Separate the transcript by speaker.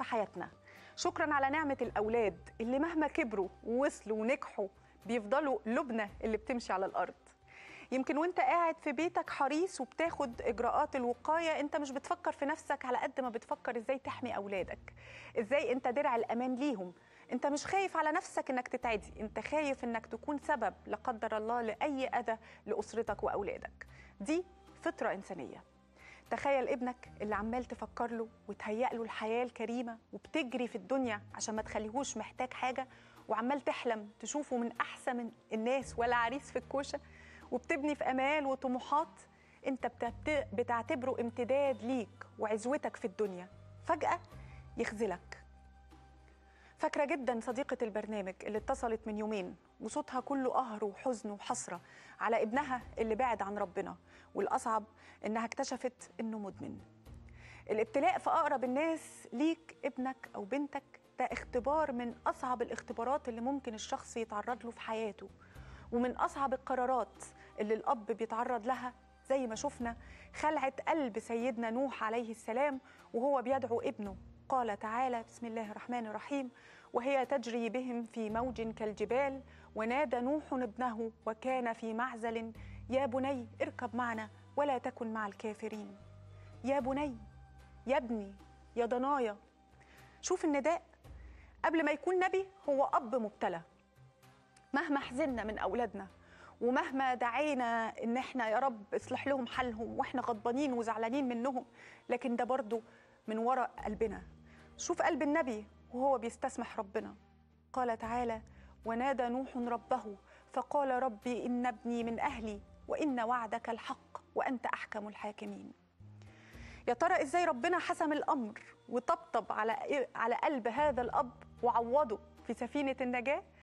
Speaker 1: في حياتنا شكرا على نعمة الأولاد اللي مهما كبروا ووصلوا ونجحوا بيفضلوا لبنة اللي بتمشي على الأرض يمكن وانت قاعد في بيتك حريص وبتاخد اجراءات الوقايه انت مش بتفكر في نفسك على قد ما بتفكر ازاي تحمي اولادك ازاي انت درع الامان ليهم انت مش خايف على نفسك انك تتعدي انت خايف انك تكون سبب لا قدر الله لاي اذى لاسرتك واولادك دي فطره انسانيه تخيل ابنك اللي عمال تفكر له وتهيأ له الحياه الكريمه وبتجري في الدنيا عشان ما تخليهوش محتاج حاجه وعمال تحلم تشوفه من احسن من الناس ولا عريس في الكوشه وبتبني في امال وطموحات انت بتبت- بتعتبره امتداد ليك وعزوتك في الدنيا فجاه يخذلك فاكره جدا صديقه البرنامج اللي اتصلت من يومين وصوتها كله قهر وحزن وحسره على ابنها اللي بعد عن ربنا والاصعب انها اكتشفت انه مدمن الابتلاء في اقرب الناس ليك ابنك او بنتك ده اختبار من اصعب الاختبارات اللي ممكن الشخص يتعرض له في حياته ومن اصعب القرارات اللي الاب بيتعرض لها زي ما شفنا خلعت قلب سيدنا نوح عليه السلام وهو بيدعو ابنه قال تعالى بسم الله الرحمن الرحيم وهي تجري بهم في موج كالجبال ونادى نوح ابنه وكان في معزل يا بني اركب معنا ولا تكن مع الكافرين يا بني يا ابني يا ضنايا شوف النداء قبل ما يكون نبي هو اب مبتلى مهما حزنا من اولادنا ومهما دعينا ان احنا يا رب اصلح لهم حالهم واحنا غضبانين وزعلانين منهم لكن ده برضو من وراء قلبنا شوف قلب النبي وهو بيستسمح ربنا قال تعالى ونادى نوح ربه فقال ربي ان ابني من اهلي وان وعدك الحق وانت احكم الحاكمين يا ترى ازاي ربنا حسم الامر وطبطب على على قلب هذا الاب وعوضه في سفينه النجاه